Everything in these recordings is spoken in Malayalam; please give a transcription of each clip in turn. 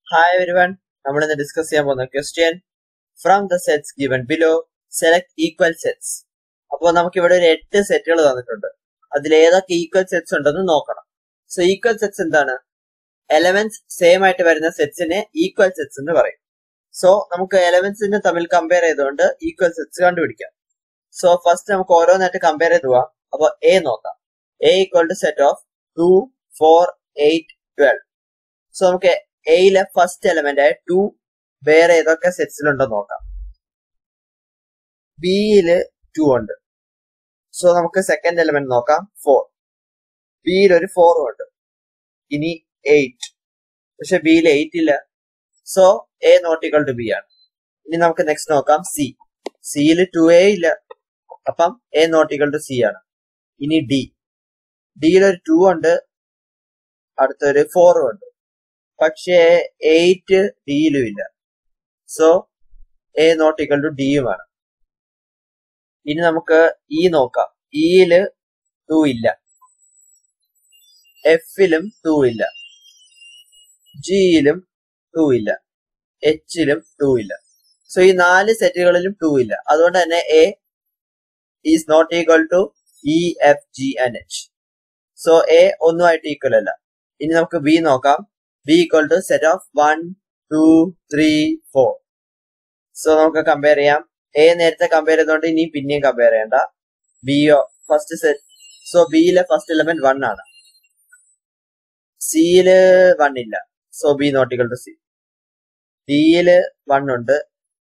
ഹായ് എവരിവൺ നമ്മൾ ഇന്ന് ഡിസ്കസ് ചെയ്യാൻ പോകുന്ന question from the sets given below select equal sets അപ്പോൾ നമുക്ക് ഇവിടെ ഒരു എട്ട് സെറ്റുകൾ തന്നിട്ടുണ്ട് അതിൽ ഏതൊക്കെ ഈക്വൽ സെറ്റ്സ് ഉണ്ടെന്ന് നോക്കണം സോ ഈക്വൽ സെറ്റ്സ് എന്താണ് എലമെന്റ്സ് സെയിം ആയിട്ട് വരുന്ന സെറ്റ്സിനെ ഈക്വൽ സെറ്റ്സ് എന്ന് പറയും സോ നമുക്ക് എലമെന്റ്സിനെ തമ്മിൽ കമ്പയർ ചെയ്തുകൊണ്ട് ഈക്വൽ സെറ്റ്സ് കണ്ടുപിടിക്കാം സോ ഫസ്റ്റ് നമുക്ക് ഓരോന്നായിട്ട് കമ്പയർ ചെയ്ത് പോവാം അപ്പോൾ എ നോക്കാം A equal to set of two four eight twelve so നമുക്ക് എയിലെ ഫസ്റ്റ് എലമെന്റ് ആയ ടു വേറെ ഏതൊക്കെ സെറ്റ്സിലുണ്ടോ നോക്കാം ബിയില് ടു ഉണ്ട് സോ നമുക്ക് സെക്കൻഡ് എലമെന്റ് നോക്കാം ഫോർ ബിയിൽ ഒരു ഫോറും ഉണ്ട് ഇനി എയ്റ്റ് പക്ഷെ ബിയിൽ എയ്റ്റ് ഇല്ല so A not equal to B ആണ് ഇനി നമുക്ക് നെക്സ്റ്റ് നോക്കാം സി സിയിൽ ടു എ ഇല്ല അപ്പം എ നോട്ടിക്കൽ ടു സി ആണ് ഇനി ഡി ഡിയിൽ ഒരു ടു ഉണ്ട് അടുത്തൊരു ഫോറും ഉണ്ട് പക്ഷേ എയ്റ്റ് ഡിയിലും ഇല്ല so A not equal to ഡിയുമാണ് ഇനി നമുക്ക് ഇ നോക്കാം ഇയില് ടു ഇല്ല എഫിലും ടു ഇല്ല ജിയിലും ടു ഇല്ല എച്ചിലും ടു ഇല്ല സോ ഈ നാല് സെറ്റുകളിലും ടു ഇല്ല അതുകൊണ്ട് തന്നെ A is not equal to E F G and H so A ഒന്നുമായിട്ട് ഈക്വൽ അല്ല ഇനി നമുക്ക് ബി നോക്കാം B equal to set of one two three four so നമുക്ക് കമ്പയർ ചെയ്യാം എ നേരത്തെ കമ്പയർ ചെയ്തുകൊണ്ട് ഇനി പിന്നെയും കമ്പയർ ചെയ്യണ്ട ബിയോ ഫസ്റ്റ് സെറ്റ് സോ ബിയിലെ ഫസ്റ്റ് എലമെന്റ് വൺ ആണ് സിയില് വൺ ഇല്ല so B not equal to C ഡിയില് വൺ ഉണ്ട്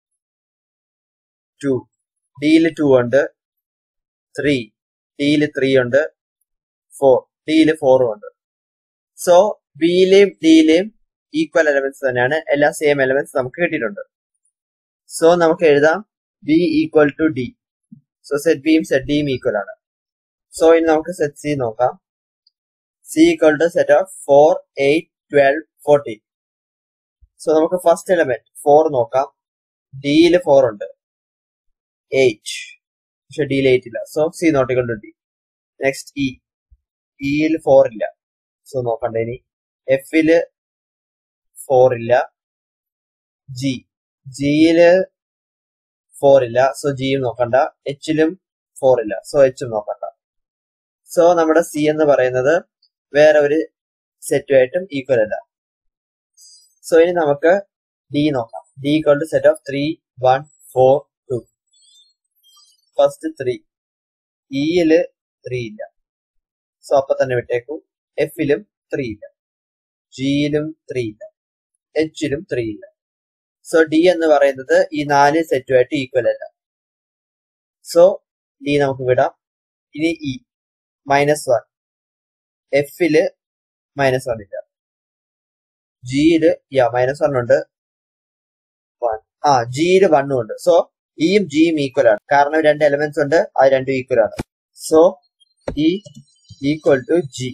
ടു ഡിയില് ടു ഉണ്ട് ത്രീ ഡിയില് ത്രീ ഉണ്ട് ഫോർ ഡിയില് ഫോറും ഉണ്ട് സോ ബിയിലെയും ഡിയിലെയും ഈക്വൽ എലമെന്റ്സ് തന്നെയാണ് എല്ലാ സെയിം എലമെന്റ്സ് നമുക്ക് കിട്ടിയിട്ടുണ്ട് സോ നമുക്ക് എഴുതാം B equal to D so set ബിയും സെറ്റ് ഡിയും ഈക്വൽ ആണ് സോ ഇനി നമുക്ക് സെറ്റ് സി നോക്കാം C equal to set of four eight twelve fourteen so നമുക്ക് ഫസ്റ്റ് എലമെന്റ് ഫോർ നോക്കാം ഡിയിൽ ഫോർ ഉണ്ട് എയ്റ്റ് പക്ഷെ ഡിയിൽ എയ്റ്റ് ഇല്ല so C not equal to D next E ഇയിൽ ഫോർ ഇല്ല സോ നോക്കണ്ട ഇനി എഫില് ഫോർ ഇല്ല ജി ജിയില് ഫോർ ഇല്ല സോ ജിയും നോക്കണ്ട എച്ചിലും ഫോർ ഇല്ല സോ എച്ചും നോക്കണ്ട സോ നമ്മുടെ സി എന്ന് പറയുന്നത് വേറെ ഒരു സെറ്റുമായിട്ടും ഈക്വൽ അല്ല സോ ഇനി നമുക്ക് ഡി നോക്കാം D equal to set of three one four two first three ഇയില് ത്രീ ഇല്ല സോ അപ്പൊ തന്നെ വിട്ടേക്കൂ എഫിലും ത്രീ ഇല്ല ജിയിലും ത്രീ ഇല്ല എച്ചിലും ത്രീ ഇല്ല സോ ഡി എന്ന് പറയുന്നത് ഈ നാല് സെറ്റുമായിട്ട് ഈക്വൽ അല്ല സോ ഡി നമുക്ക് വിടാം ഇനി ഇ മൈനസ് വൺ എഫില് മൈനസ് വൺ ഇല്ല ജിയില് യാ മൈനസ് വൺ ഉണ്ട് വൺ ആ ജിയില് വണ്ണും ഉണ്ട് സോ ഇയും ജിയും ഈക്വൽ ആണ് കാരണം രണ്ട് എലമെന്റ്സ് ഉണ്ട് അത് രണ്ടും ഈക്വൽ ആണ് so E equal to G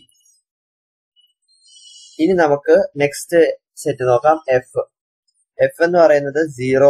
ഇനി നമുക്ക് നെക്സ്റ്റ് സെറ്റ് നോക്കാം എഫ് എഫ് എന്ന് പറയുന്നത് സീറോ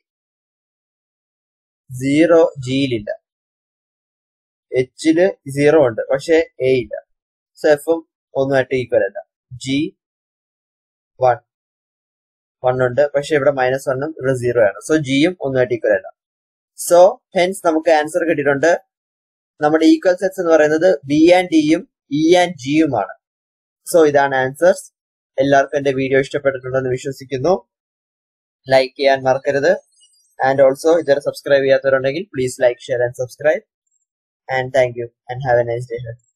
സീറോ ജിയിലില്ല എച്ചില് സീറോ ഉണ്ട് പക്ഷെ എ ഇല്ല സോ എഫും ഒന്നുമായിട്ട് ഈക്വൽ അല്ല ജി വൺ വൺ ഉണ്ട് പക്ഷെ ഇവിടെ മൈനസ് വണ്ണും ഇവിടെ സീറോ ആണ് സോ ജിയും ഒന്നുമായിട്ട് ഈക്വൽ അല്ല സോ ഹെൻസ് നമുക്ക് ആൻസർ കിട്ടിയിട്ടുണ്ട് നമ്മുടെ ഈക്വൽ സെറ്റ്സ് എന്ന് പറയുന്നത് ബി ആൻഡ് ഡിയും ഇ ആൻഡ് ജിയുമാണ് സോ ഇതാണ് ആൻസേഴ്സ് എല്ലാവർക്കും എന്റെ വീഡിയോ ഇഷ്ടപ്പെട്ടിട്ടുണ്ടെന്ന് വിശ്വസിക്കുന്നു ലൈക്ക് ചെയ്യാൻ മറക്കരുത് ആൻഡ് ഓൾസോ ഇതുവരെ സബ്സ്ക്രൈബ് ചെയ്യാത്തവരുണ്ടെങ്കിൽ please like share and subscribe and thank you and have a nice day